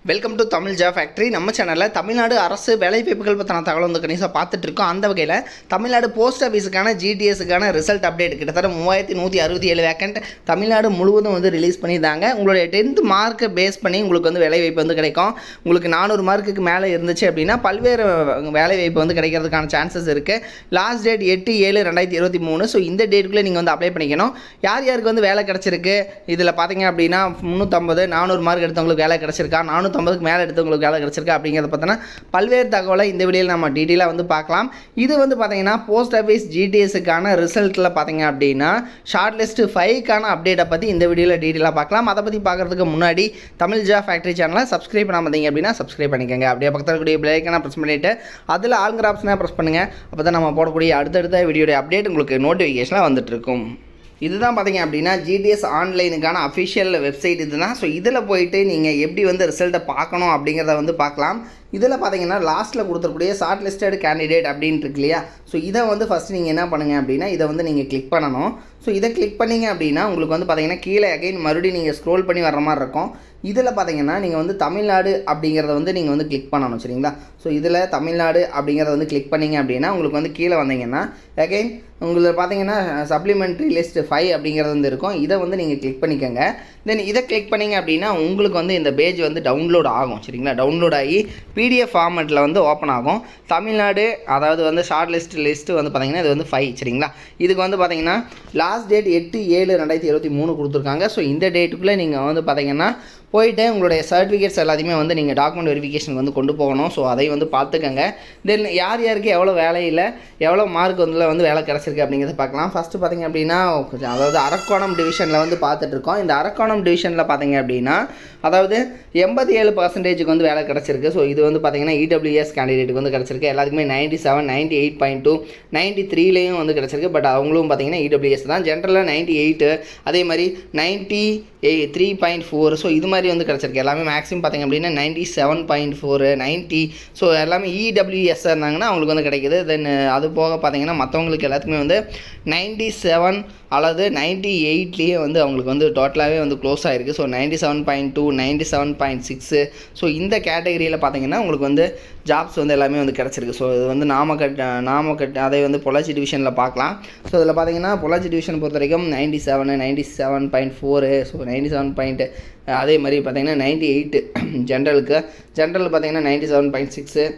welcome to Tamil ஜா factory நம்ம சேனலில் தமிழ்நாடு அரசு வேலைவாய்ப்புகள் பற்றின தகவல் வந்து கணிசாக பார்த்துட்டு இருக்கோம் அந்த வகையில் தமிழ்நாடு போஸ்ட் ஆஃபீஸுக்கான ஜிடிஎஸ்க்கான ரிசல்ட் அப்டேட் கிட்டத்தட்ட மூவாயிரத்தி நூற்றி அறுபத்தி ஏழு வேக்கண்ட் தமிழ்நாடு முழுவதும் வந்து ரிலீஸ் பண்ணியிருந்தாங்க உங்களுடைய டென்த் மார்க்கை பேஸ் பண்ணி உங்களுக்கு வந்து வேலைவாய்ப்பு வந்து கிடைக்கும் உங்களுக்கு நானூறு மார்க்குக்கு மேலே இருந்துச்சு அப்படின்னா பல்வேறு வேலைவாய்ப்பு வந்து கிடைக்கிறதுக்கான சான்சஸ் இருக்குது லாஸ்ட் டேட் எட்டு ஏழு ரெண்டாயிரத்தி இருபத்தி மூணு ஸோ இந்த டேட்டுக்குள்ளே நீங்கள் வந்து அப்ளை பண்ணிக்கணும் யார் யாருக்கு வந்து வேலை கிடச்சிருக்கு இதில் பார்த்தீங்க அப்படின்னா முந்நூற்றம்பது நானூறு மார்க் எடுத்தவங்களுக்கு வேலை கிடச்சிருக்கா நானூற்றம்பதுக்கு மேலே எடுத்தவங்களுக்கு வேலை கிடச்சிருக்கா அப்படிங்கிறத பார்த்தோன்னா பல்வேறு தகவலை இந்த வீடியோவில் நம்ம டீட்டெயிலாக வந்து பார்க்கலாம் இது வந்து பார்த்தீங்கன்னா போஸ்ட் ஆஃபீஸ் ஜிடிஎஸ்க்கான ரிசல்ட்டில் பார்த்தீங்க அப்படின்னா ஷார்ட் லிஸ்ட் ஃபைவ்க்கான அப்டேட்டை பற்றி இந்த வீடியோவில் டீட்டெயிலாக பார்க்கலாம் அதை பற்றி பார்க்குறதுக்கு முன்னாடி தமிழ் ஜா ஃபேக்ட்ரி சேனலை சப்ஸ்கிரைப் பண்ணாமல் இருந்தீங்க அப்படின்னா சப்ஸ்கிரைப் பண்ணிக்கோங்க அப்படியே பக்கத்தில் இருக்கக்கூடிய பிளேக்கான ப்ரெஸ் பண்ணிவிட்டு அதில் ஆளுங்கிற ஆப்ஷனை ப்ரெஸ் பண்ணுங்கள் அப்போ தான் நம்ம போடக்கூடிய அடுத்தடுத்த வீடியோடைய அப்டேட் உங்களுக்கு நோட்டிஃபிகேஷனாக வந்துட்டு இருக்கும் இதுதான் பார்த்தீங்க அப்படின்னா ஜிடிஎஸ் ஆன்லைனுக்கான அஃபிஷியல் வெப்சைட் இதுதான் ஸோ இதில் போயிட்டு நீங்கள் எப்படி வந்து ரிசல்ட்டை பார்க்கணும் அப்படிங்கிறத வந்து பார்க்கலாம் இதில் பார்த்தீங்கன்னா லாஸ்ட்டில் கொடுத்துருக்கூடிய ஷார்ட் லிஸ்டட் கேண்டிடேட் அப்படின்ட்டு இருக்கு இல்லையா ஸோ இதை வந்து ஃபஸ்ட்டு நீங்கள் என்ன பண்ணுங்க அப்படின்னா இதை வந்து நீங்கள் கிளிக் பண்ணணும் ஸோ இதை கிளிக் பண்ணீங்க அப்படின்னா உங்களுக்கு வந்து பார்த்தீங்கன்னா கீழே அகைன் மறுபடியும் நீங்கள் ஸ்க்ரோல் பண்ணி வர்ற மாதிரி இருக்கும் இதில் பார்த்தீங்கன்னா நீங்கள் வந்து தமிழ்நாடு அப்படிங்கிறத வந்து நீங்கள் வந்து கிளிக் பண்ணணும் சரிங்களா ஸோ இதில் தமிழ்நாடு அப்படிங்கிறத வந்து கிளிக் பண்ணீங்க அப்படின்னா உங்களுக்கு வந்து கீழே வந்தீங்கன்னா அகைன் உங்களுக்கு பார்த்தீங்கன்னா சப்ளிமெண்ட்ரி லிஸ்ட் ஃபைவ் அப்படிங்கிறது வந்து இருக்கும் இதை வந்து நீங்கள் கிளிக் பண்ணிக்கோங்க தென் இதை கிளிக் பண்ணீங்க அப்படின்னா உங்களுக்கு வந்து இந்த பேஜ் வந்து டவுன்லோட் ஆகும் சரிங்களா டவுன்லோட் ஆகி பிடிஎஃப் ஃபார்மெட்டில் வந்து ஓப்பன் ஆகும் தமிழ்நாடு அதாவது வந்து ஷார்ட் லிஸ்ட் லிஸ்ட்டு வந்து பார்த்தீங்கன்னா இது வந்து ஃபைவ் சரிங்களா இதுக்கு வந்து பார்த்தீங்கன்னா லாஸ்ட் டேட் எட்டு ஏழு ரெண்டாயிரத்தி இருபத்தி மூணு கொடுத்துருக்காங்க ஸோ இந்த டேட்டுக்குள்ளே நீங்கள் வந்து பார்த்தீங்கன்னா போயிட்டு உங்களுடைய சர்டிஃபிகேட்ஸ் எல்லாத்தையுமே வந்து நீங்கள் டாக்குமெண்ட் வெரிஃபிகேஷன் வந்து கொண்டு போகணும் ஸோ அதை வந்து பார்த்துக்கங்க தென் யார் யாருக்கு எவ்வளோ வேலையில் எவ்வளோ மார்க் வந்து வந்து வேலை கிடச்சிருக்கு அப்படிங்கிறத பார்க்கலாம் ஃபஸ்ட்டு பார்த்தீங்க அப்படின்னா கொஞ்சம் அதாவது அரக்கோணம் டிவிஷனில் வந்து பார்த்துட்டு இருக்கோம் இந்த அரக்கோணம் டிவிஷனில் பார்த்தீங்க அப்படின்னா அதாவது எண்பத்தி ஏழு பர்சன்டேஜுக்கு வந்து வேலை கிடச்சிருக்கு ஸோ இது வந்து பார்த்தீங்கன்னா இடபிள்யூஎஸ் கேண்டிடேட்டுக்கு வந்து கிடச்சிருக்கு எல்லாத்துக்குமே ninety seven ninety eight point two ninety த்ரீலேயும் வந்து கிடச்சிருக்கு பட் அவங்களும் பார்த்தீங்கன்னா இடபிள்யூஎஸ் தான் ஜென்ரலாக நைன்ட்டி எயிட்டு அதே மாதிரி நைன்ட்டி எய் த்ரீ பாயிண்ட் ஃபோர் ஸோ இது மாதிரி வந்து கிடச்சிருக்கு எல்லாமே மேக்ஸிமம் பார்த்திங்க அப்படின்னா ninety seven point four ninety so எல்லாமே இடபிள்யூஎஸ் இருந்தாங்கன்னா அவங்களுக்கு வந்து கிடைக்குது தென் அது போக பார்த்தீங்கன்னா மற்றவங்களுக்கு எல்லாத்துக்குமே வந்து நைன்ட்டி செவன் அல்லது நைன்ட்டி எயிட்லேயே வந்து அவங்களுக்கு வந்து டோட்டலாகவே வந்து க்ளோஸ் ஆகிருக்கு so ninety seven point two ninety seven point six so இந்த கேட்டகரியில் பார்த்தீங்கன்னா உங்களுக்கு வந்து ஜாப்ஸ் வந்து எல்லாமே வந்து கிடச்சிருக்கு ஸோ இது வந்து நாமக்கட் நாமக்கட் அதை வந்து பொள்ளாச்சி டிவிஷனில் பார்க்கலாம் ஸோ இதில் பார்த்தீங்கன்னா பொள்ளாச்சி டிவிஷன் பொறுத்த வரைக்கும் ninety seven ninety seven point four so ninety seven point அதே மாதிரி பார்த்தீங்கன்னா நைன்ட்டி எயிட்டு ஜென்ரலுக்கு ஜென்ரல் பார்த்தீங்கன்னா நைன்ட்டி செவன் பாயிண்ட் சிக்ஸு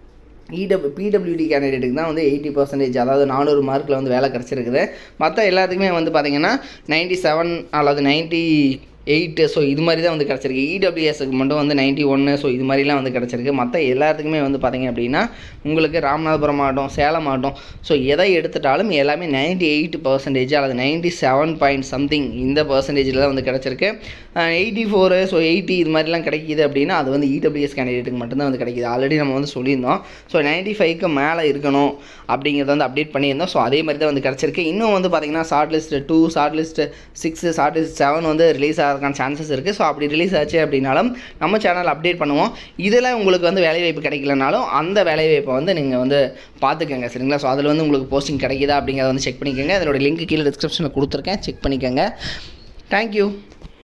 இடபிள் பிடபிள்யூடி கேண்டிடேட்டுக்கு தான் வந்து எயிட்டி பர்சன்டேஜ் அதாவது நானூறு மார்க்கில் வந்து வேலை கிடச்சிருக்குது மற்ற எல்லாத்துக்குமே வந்து பார்த்திங்கன்னா நைன்ட்டி செவன் அல்லது நைன்ட்டி எயிட்டு ஸோ இது மாதிரி தான் வந்து கிடச்சிருக்கு இடபிள்யூஎஸ்க்கு மட்டும் வந்து நைன்ட்டி ஒன்று ஸோ இது மாதிரிலாம் வந்து கிடச்சிருக்கு மற்ற எல்லாத்துக்குமே வந்து பார்த்திங்க அப்படின்னா உங்களுக்கு ராமநாதபுரம் மாவட்டம் சேலம் மாவட்டம் ஸோ எதை எடுத்துட்டாலும் எல்லாமே நைன்ட்டி எயிட் பர்சன்டேஜ் அல்லது நைன்ட்டி செவன் பாயிண்ட் சம்திங் இந்த பர்சன்டேஜில் தான் வந்து கிடச்சிருக்கு எயிட்டி ஃபோரு ஸோ எயிட்டி இது மாதிரிலாம் கிடைக்கிது அப்படின்னா அது வந்து இடபிள்யூஎஸ் கேண்டிடேட்டுக்கு மட்டும்தான் வந்து கிடைக்கிது ஆல்ரெடி நம்ம வந்து சொல்லியிருந்தோம் ஸோ நைன்ட்டி ஃபைவ்க்கு மேலே இருக்கணும் அப்படிங்கிறத வந்து அப்டேட் பண்ணியிருந்தோம் ஸோ அதே மாதிரி தான் வந்து கிடச்சிருக்கு இன்னும் வந்து பார்த்திங்கன்னா short list two short list six short list seven வந்து ரிலீஸ் ஆகிறதுக்கான சான்சஸ் இருக்குது ஸோ அப்படி ரிலீஸ் ஆச்சு அப்படின்னாலும் நம்ம சேனல் அப்டேட் பண்ணுவோம் இதில் உங்களுக்கு வந்து வேலைவாய்ப்பு கிடைக்கலனாலும் அந்த வேலைவாய்ப்பை வந்து நீங்கள் வந்து பார்த்துக்கோங்க சரிங்களா ஸோ அதில் வந்து உங்களுக்கு போஸ்டிங் கிடைக்குதா அப்படிங்கிறத வந்து செக் பண்ணிக்கோங்க அதோட லிங்க் கீழே டிஸ்கிரிப்ஷனில் கொடுத்துருக்கேன் செக் பண்ணிக்கோங்க தேங்க்யூ